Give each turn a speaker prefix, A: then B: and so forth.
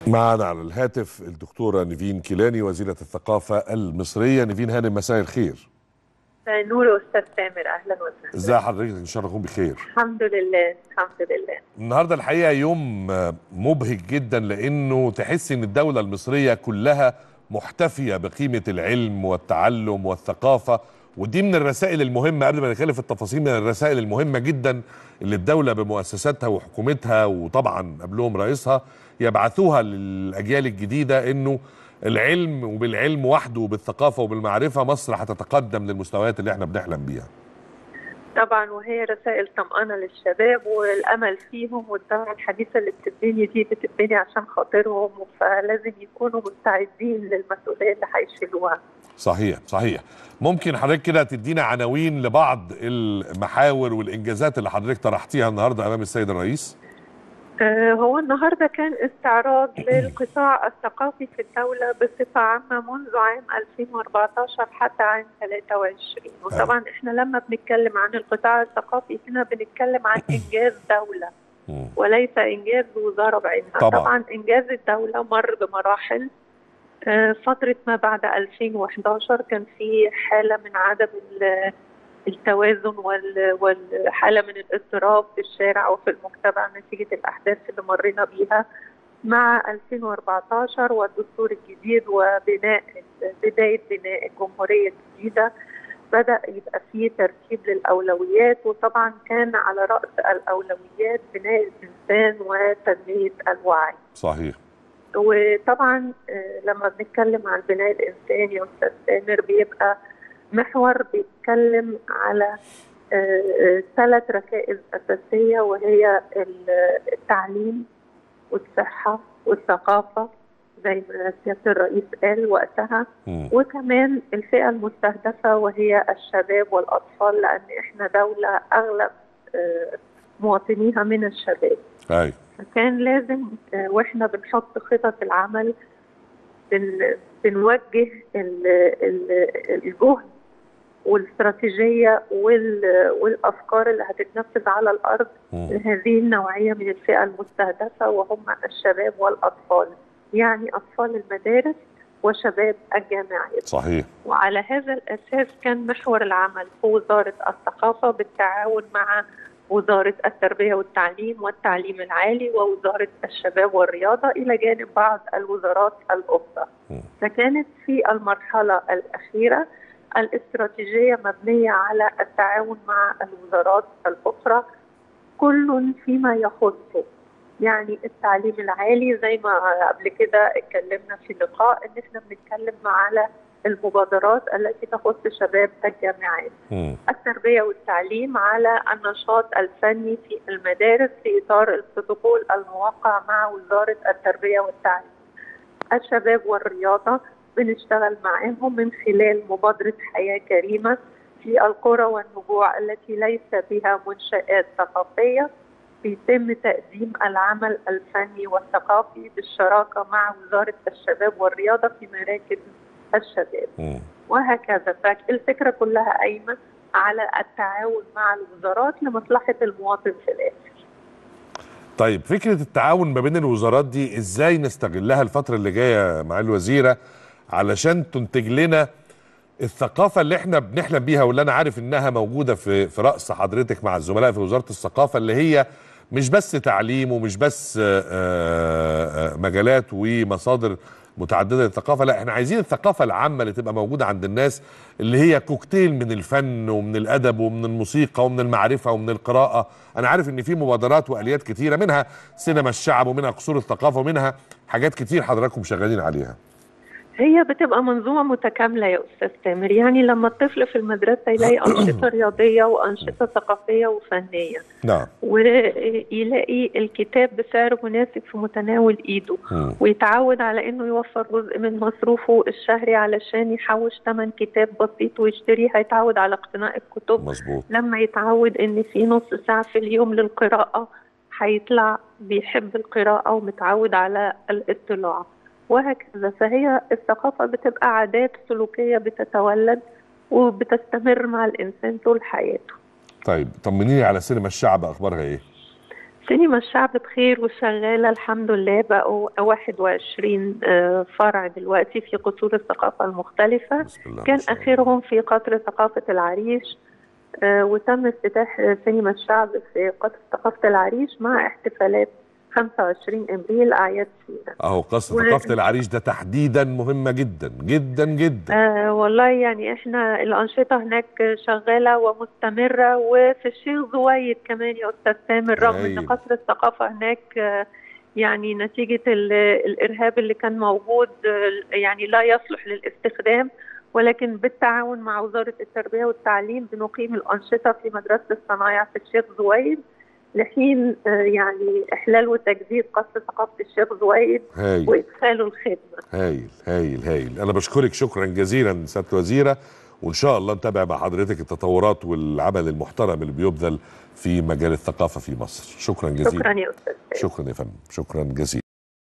A: معنا على الهاتف الدكتورة نيفين كيلاني وزيرة الثقافة المصرية نيفين هانم مساء الخير
B: نور استاذ سامر اهلا وسهلا
A: ازي حضرتك ان شاء الله تكون بخير
B: الحمد لله الحمد لله
A: النهارده الحقيقه يوم مبهج جدا لانه تحس ان الدوله المصريه كلها محتفيه بقيمه العلم والتعلم والثقافه ودي من الرسائل المهمه قبل ما نتكلم في التفاصيل من الرسائل المهمه جدا اللي الدوله بمؤسساتها وحكومتها وطبعا قبلهم رئيسها يبعثوها للاجيال الجديده انه العلم وبالعلم وحده وبالثقافه وبالمعرفه مصر هتتقدم للمستويات اللي احنا بنحلم بيها.
B: طبعا وهي رسائل طمأنة للشباب والأمل فيهم والدورة الحديثة اللي بتبني دي بتبني عشان خاطرهم فلازم يكونوا مستعدين للمسؤولية اللي هيشيلوها.
A: صحيح صحيح ممكن حضرتك كده تدينا عناوين لبعض المحاور والإنجازات اللي حضرتك طرحتيها النهارده أمام السيد الرئيس؟
B: هو النهارده كان استعراض للقطاع الثقافي في الدوله بصفه عامه منذ عام 2014 حتى عام 23 وطبعا احنا لما بنتكلم عن القطاع الثقافي هنا بنتكلم عن انجاز دوله وليس انجاز وزاره بعينها
A: طبعا.
B: طبعا انجاز الدوله مر بمراحل فتره ما بعد 2011 كان في حاله من عدم التوازن والحاله من الاضطراب في الشارع وفي المجتمع نتيجه الاحداث اللي مرينا بيها مع 2014 والدستور الجديد وبناء بدايه بناء الجمهوريه الجديده بدا يبقى فيه ترتيب للاولويات وطبعا كان على راس الاولويات بناء الانسان وتنميه الوعي.
A: صحيح.
B: وطبعا لما بنتكلم عن البناء الانساني يا استاذ سامر بيبقى محور بيتكلم على ثلاث ركائز أساسية وهي التعليم والصحة والثقافة زي ما سيادة الرئيس قال وقتها
A: م.
B: وكمان الفئة المستهدفة وهي الشباب والأطفال لأن إحنا دولة أغلب مواطنيها من الشباب
A: أي.
B: فكان لازم وإحنا بنحط خطط العمل بن بنوجه الجهد والاستراتيجيه والافكار اللي هتتنفذ على الارض لهذه النوعيه من الفئه المستهدفه وهم الشباب والاطفال يعني اطفال المدارس وشباب الجامعات
A: صحيح
B: وعلى هذا الاساس كان محور العمل في وزاره الثقافه بالتعاون مع وزاره التربيه والتعليم والتعليم العالي ووزاره الشباب والرياضه الى جانب بعض الوزارات الاخرى فكانت في المرحله الاخيره الاستراتيجية مبنية على التعاون مع الوزارات الأخرى كل فيما يخصه يعني التعليم العالي زي ما قبل كده اتكلمنا في لقاء ان احنا بنتكلم على المبادرات التي تخص شباب الجامعات التربية والتعليم على النشاط الفني في المدارس في إطار البروتوكول الموقع مع وزارة التربية والتعليم الشباب والرياضة بنشتغل معاهم من خلال مبادرة حياة كريمة في القرى والنجوع التي ليس بها منشآت ثقافية بيتم تقديم العمل الفني والثقافي بالشراكة مع وزارة الشباب والرياضة في مراكز الشباب
A: م.
B: وهكذا فالفكرة كلها قايمة على التعاون مع الوزارات لمصلحة المواطن في الآخر
A: طيب فكرة التعاون ما بين الوزارات دي ازاي نستغلها الفترة اللي جاية مع الوزيرة علشان تنتج لنا الثقافه اللي احنا بنحلم بيها واللي انا عارف انها موجوده في في راس حضرتك مع الزملاء في وزاره الثقافه اللي هي مش بس تعليم ومش بس مجالات ومصادر متعدده للثقافه لا احنا عايزين الثقافه العامه اللي تبقى موجوده عند الناس اللي هي كوكتيل من الفن ومن الادب ومن الموسيقى ومن المعرفه ومن القراءه انا عارف ان في مبادرات واليات كتيره منها سينما الشعب ومنها قصور الثقافه ومنها حاجات كتير حضراتكم شغالين عليها
B: هي بتبقى منظومه متكامله يا استاذ تامر يعني لما الطفل في المدرسه يلاقي انشطه رياضيه وانشطه ثقافيه وفنيه
A: نعم
B: ويلاقي الكتاب بسعر مناسب في متناول ايده
A: م.
B: ويتعود على انه يوفر جزء من مصروفه الشهري علشان يحوش ثمن كتاب بسيط ويشتريه هيتعود على اقتناء الكتب
A: مظبوط
B: لما يتعود ان في نص ساعه في اليوم للقراءه هيطلع بيحب القراءه ومتعود على الاطلاع وهكذا فهي الثقافة بتبقى عادات سلوكية بتتولد وبتستمر مع الإنسان طول حياته
A: طيب طمنيني على سينما الشعب أخبارها إيه؟
B: سينما الشعب بخير وشغالة الحمد لله بقوا 21 آه، فرع دلوقتي في قصور الثقافة المختلفة
A: بسم الله ما
B: كان
A: شاء الله.
B: آخرهم في قطر ثقافة العريش آه، وتم افتتاح سينما الشعب في قطر ثقافة العريش مع احتفالات 25 ابريل اعياد سينا
A: اهو قصر
B: و-
A: ثقافه العريش ده تحديدا مهمه جدا جدا جدا
B: آه والله يعني احنا الانشطه هناك شغاله ومستمره وفي الشيخ زويد كمان يا استاذ سامر رغم
A: أيوة.
B: ان قصر الثقافه هناك آه يعني نتيجه ال- الارهاب اللي كان موجود آه يعني لا يصلح للاستخدام ولكن بالتعاون مع وزاره التربيه والتعليم بنقيم الانشطه في مدرسه الصنايع في الشيخ زويد لحين آه يعني احلال وتجديد قصر ثقافه الشيخ زويد
A: هايل
B: وادخاله الخدمه
A: هايل هايل هايل انا بشكرك شكرا جزيلا سياده الوزيره وان شاء الله نتابع مع حضرتك التطورات والعمل المحترم اللي بيبذل في مجال الثقافه في مصر شكرا جزيلا
B: شكرا يا استاذ سامر.
A: شكرا يا فندم شكرا جزيلا